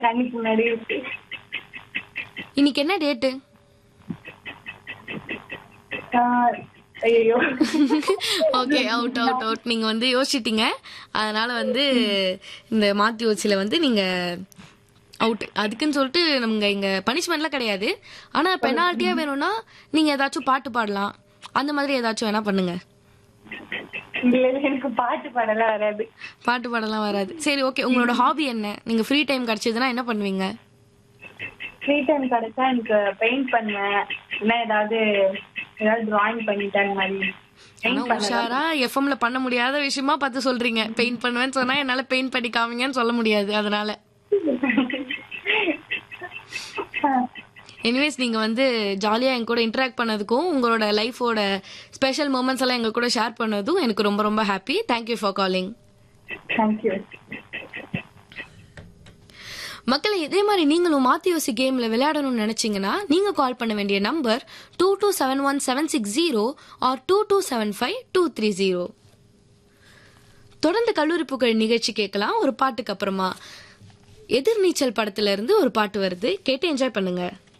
கண்ணுக்கு முன்னாடி இருக்கு இன்னைக்கு என்ன டேட்டு ஆஹ் ஐயோ ஓகே அவுட் அவுட் அவுட் நீங்க வந்து யோசிச்சிட்டீங்க அதனால வந்து இந்த மாத்தி யோசிச்சில வந்து நீங்க அவுட் அதுக்குன்னு சொல்லிட்டு நமங்க இங்க பனிஷ்மெண்ட்லாம் கிடையாது ஆனா பெனால்ட்டியா வேணும்னா நீங்க ஏதாச்சும் பாட்டு பாடலாம் அந்த மாதிரி ஏதாச்சும் வேணா பண்ணுங்க இல்ல இல்ல, எனக்கு பாட்டு பாடலாம் வராது பாட்டு பாடலாம் வராது சரி ஓகே உங்களோட ஹாபி என்ன நீங்க ஃப்ரீ டைம் கிடைச்சதுன்னா என்ன பண்ணுவீங்க ஃப்ரீ டைம் கிடைச்சா எனக்கு பெயிண்ட் பண்ணுவேன் இல்ல ஏதாவது ஏதாவது டிராயிங் பண்ணிட்டேன் அந்த மாதிரி ஆனா பெயிண்ட் பண்ண உஷாரா எஃப்எம்ல பண்ண முடியாத விஷயமா பார்த்து சொல்றீங்க பெயிண்ட் பண்ணுவேன்னு சொன்னா என்னால பெயிண்ட் பண்ணி காமிங்கன்னு சொல்ல முடியாது அதனால எனிவேஸ் நீங்க வந்து ஜாலியா என் கூட இன்டராக்ட் பண்ணதுக்கும் உங்களோட லைஃபோட ஸ்பெஷல் மூமெண்ட்ஸ் எல்லாம் எங்க கூட ஷேர் பண்ணதும் எனக்கு ரொம்ப ரொம்ப happy thank you for calling thank you மக்களை இதே மாதிரி நீங்களும் மாத்தி யோசி கேம்ல விளையாடணும்னு நினைச்சீங்கன்னா நீங்க கால் பண்ண வேண்டிய number two two seven one seven six zero or two two seven five two three zero தொடர்ந்து கல்லூரி புகழ் நிகழ்ச்சி கேட்கலாம் ஒரு பாட்டுக்கு அப்புறமா எதிர்நீச்சல் படத்துல இருந்து ஒரு பாட்டு வருது கேட்டு என்ஜாய் பண்ணுங்க